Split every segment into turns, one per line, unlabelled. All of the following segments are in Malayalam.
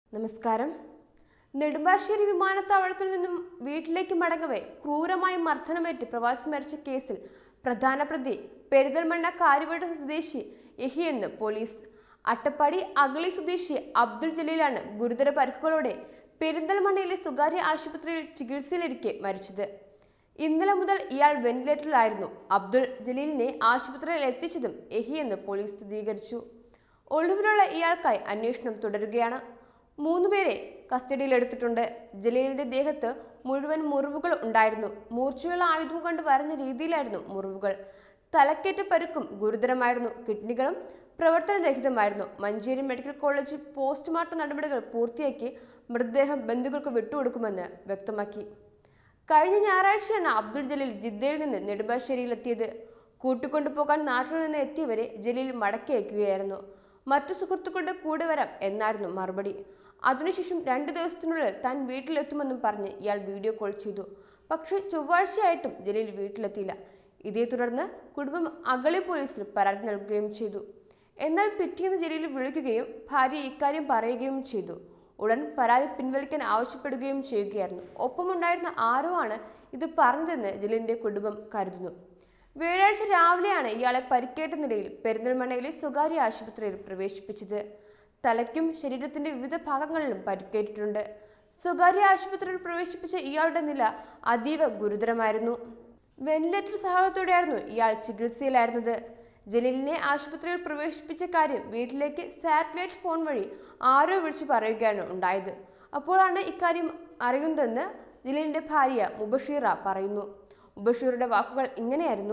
നമസ്കാരം നെടുമ്പാശ്ശേരി വിമാനത്താവളത്തിൽ നിന്നും വീട്ടിലേക്ക് മടങ്ങവേ ക്രൂരമായി മർദ്ദനമേറ്റ് പ്രവാസി മരിച്ച കേസിൽ പ്രധാന പ്രതി പെരിന്തൽമണ്ണ കാര്യവട്ട സ്വദേശി യഹിയെന്ന് പോലീസ് അട്ടപ്പാടി അഗളി സ്വദേശി അബ്ദുൾ ജലീലാണ് ഗുരുതര പരിക്കുകളോടെ പെരിന്തൽമണ്ണയിലെ സ്വകാര്യ ആശുപത്രിയിൽ ചികിത്സയിലിരിക്കെ മരിച്ചത് ഇന്നലെ മുതൽ ഇയാൾ വെന്റിലേറ്ററിലായിരുന്നു അബ്ദുൾ ജലീലിനെ ആശുപത്രിയിൽ എത്തിച്ചതും എഹിയെന്ന് പോലീസ് സ്ഥിരീകരിച്ചു ഒളിവിലുള്ള ഇയാൾക്കായി അന്വേഷണം തുടരുകയാണ് മൂന്നുപേരെ കസ്റ്റഡിയിലെടുത്തിട്ടുണ്ട് ജലീലിന്റെ ദേഹത്ത് മുഴുവൻ മുറിവുകൾ ഉണ്ടായിരുന്നു മൂർച്ചയുള്ള ആയുധം കൊണ്ട് വരഞ്ഞ രീതിയിലായിരുന്നു മുറിവുകൾ തലക്കേറ്റ പരുക്കും ഗുരുതരമായിരുന്നു കിഡ്നികളും പ്രവർത്തനരഹിതമായിരുന്നു മഞ്ചേരി മെഡിക്കൽ കോളേജ് പോസ്റ്റ്മോർട്ടം നടപടികൾ പൂർത്തിയാക്കി മൃതദേഹം ബന്ധുക്കൾക്ക് വിട്ടുകൊടുക്കുമെന്ന് വ്യക്തമാക്കി കഴിഞ്ഞ ഞായറാഴ്ചയാണ് അബ്ദുൾ ജലീൽ ജിദ്ദയിൽ നിന്ന് നെടുമ്പാശ്ശേരിയിലെത്തിയത് കൂട്ടിക്കൊണ്ടുപോകാൻ നാട്ടിൽ നിന്ന് എത്തിയവരെ ജലീൽ മടക്കി അയക്കുകയായിരുന്നു മറ്റു സുഹൃത്തുക്കളുടെ കൂടെ വരാം എന്നായിരുന്നു മറുപടി അതിനുശേഷം രണ്ട് ദിവസത്തിനുള്ളിൽ താൻ വീട്ടിലെത്തുമെന്നും പറഞ്ഞ് ഇയാൾ വീഡിയോ കോൾ ചെയ്തു പക്ഷേ ചൊവ്വാഴ്ചയായിട്ടും ജലീൽ വീട്ടിലെത്തിയില്ല ഇതേ തുടർന്ന് കുടുംബം അഗളി പോലീസിൽ പരാതി നൽകുകയും ചെയ്തു എന്നാൽ പിറ്റേന്ന് ജലീൽ വിളിക്കുകയും ഭാര്യ ഇക്കാര്യം പറയുകയും ചെയ്തു ഉടൻ പരാതി പിൻവലിക്കാൻ ആവശ്യപ്പെടുകയും ചെയ്യുകയായിരുന്നു ഒപ്പമുണ്ടായിരുന്ന ആരോ ആണ് ഇത് പറഞ്ഞതെന്ന് ജലീലിന്റെ കുടുംബം കരുതുന്നു വ്യാഴാഴ്ച രാവിലെയാണ് ഇയാളെ പരിക്കേറ്റ നിലയിൽ പെരിന്തൽമണ്ണയിലെ സ്വകാര്യ ആശുപത്രിയിൽ പ്രവേശിപ്പിച്ചത് തലയ്ക്കും ശരീരത്തിന്റെ വിവിധ ഭാഗങ്ങളിലും പരിക്കേറ്റിട്ടുണ്ട് സ്വകാര്യ ആശുപത്രിയിൽ പ്രവേശിപ്പിച്ച ഇയാളുടെ നില അതീവ ഗുരുതരമായിരുന്നു വെന്റിലേറ്റർ സഹായത്തോടെയായിരുന്നു ഇയാൾ ചികിത്സയിലായിരുന്നത് ജലീലിനെ ആശുപത്രിയിൽ പ്രവേശിപ്പിച്ച കാര്യം വീട്ടിലേക്ക് സാറ്റലൈറ്റ് ഫോൺ വഴി ആരോ വിളിച്ചു പറയുകയാണ് ഉണ്ടായത് അപ്പോഴാണ് ഇക്കാര്യം അറിയുന്നതെന്ന് ജലീലിന്റെ ഭാര്യ മുബഷീറ പറയുന്നു മുബഷീറുടെ വാക്കുകൾ ഇങ്ങനെയായിരുന്നു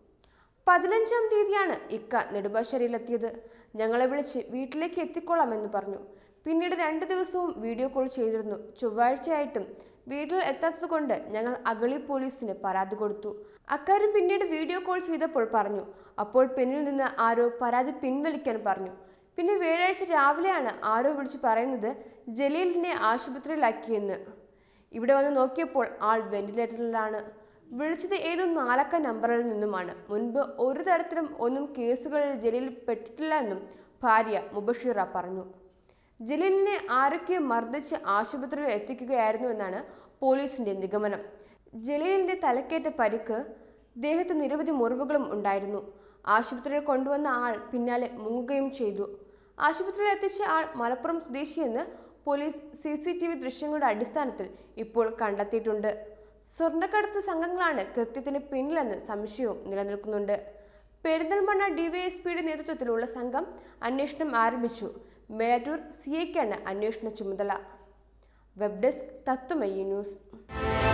പതിനഞ്ചാം തീയതിയാണ് ഇക്ക നെടുമ്പാശ്ശേരിയിലെത്തിയത് ഞങ്ങളെ വിളിച്ച് വീട്ടിലേക്ക് എത്തിക്കൊള്ളാമെന്ന് പറഞ്ഞു പിന്നീട് രണ്ട് ദിവസവും വീഡിയോ കോൾ ചെയ്തിരുന്നു ചൊവ്വാഴ്ചയായിട്ടും വീട്ടിൽ എത്താത്തത് കൊണ്ട് ഞങ്ങൾ അഗളി പോലീസിന് പരാതി കൊടുത്തു അക്കാര്യം പിന്നീട് വീഡിയോ കോൾ ചെയ്തപ്പോൾ പറഞ്ഞു അപ്പോൾ പിന്നിൽ നിന്ന് ആരോ പരാതി പിൻവലിക്കാൻ പറഞ്ഞു പിന്നെ വ്യാഴാഴ്ച രാവിലെയാണ് ആരോ വിളിച്ച് പറയുന്നത് ജലീലിനെ ആശുപത്രിയിലാക്കിയെന്ന് ഇവിടെ വന്ന് നോക്കിയപ്പോൾ ആൾ വെന്റിലേറ്ററിലാണ് വിളിച്ചത് ഏതോ നാലക്ക നമ്പറിൽ നിന്നുമാണ് മുൻപ് ഒരു തരത്തിലും ഒന്നും കേസുകളിൽ ജലീൽ പെട്ടിട്ടില്ല എന്നും ഭാര്യ മുബഷീറ പറഞ്ഞു ജലീലിനെ ആരൊക്കെ മർദ്ദിച്ച് ആശുപത്രിയിൽ എത്തിക്കുകയായിരുന്നു എന്നാണ് പോലീസിന്റെ നിഗമനം ജലീലിന്റെ തലക്കേറ്റ പരിക്ക് ദേഹത്ത് നിരവധി മുറിവുകളും ഉണ്ടായിരുന്നു ആശുപത്രിയിൽ കൊണ്ടുവന്ന ആൾ പിന്നാലെ മുങ്ങുകയും ചെയ്തു ആശുപത്രിയിൽ എത്തിച്ച ആൾ മലപ്പുറം സ്വദേശിയെന്ന് police C C T V ദൃശ്യങ്ങളുടെ അടിസ്ഥാനത്തിൽ ഇപ്പോൾ കണ്ടെത്തിയിട്ടുണ്ട് സ്വർണ്ണക്കടത്ത് സംഘങ്ങളാണ് കൃത്യത്തിന് പിന്നിലെന്ന് സംശയവും നിലനിൽക്കുന്നുണ്ട് പെരിന്തൽമണ്ണ ഡിവൈഎസ്പിയുടെ നേതൃത്വത്തിലുള്ള സംഘം അന്വേഷണം ആരംഭിച്ചു മേറ്റൂർ സി ഐക്കാണ് അന്വേഷണ ചുമതല വെബ് ഡെസ്ക് തത്വമയി ന്യൂസ്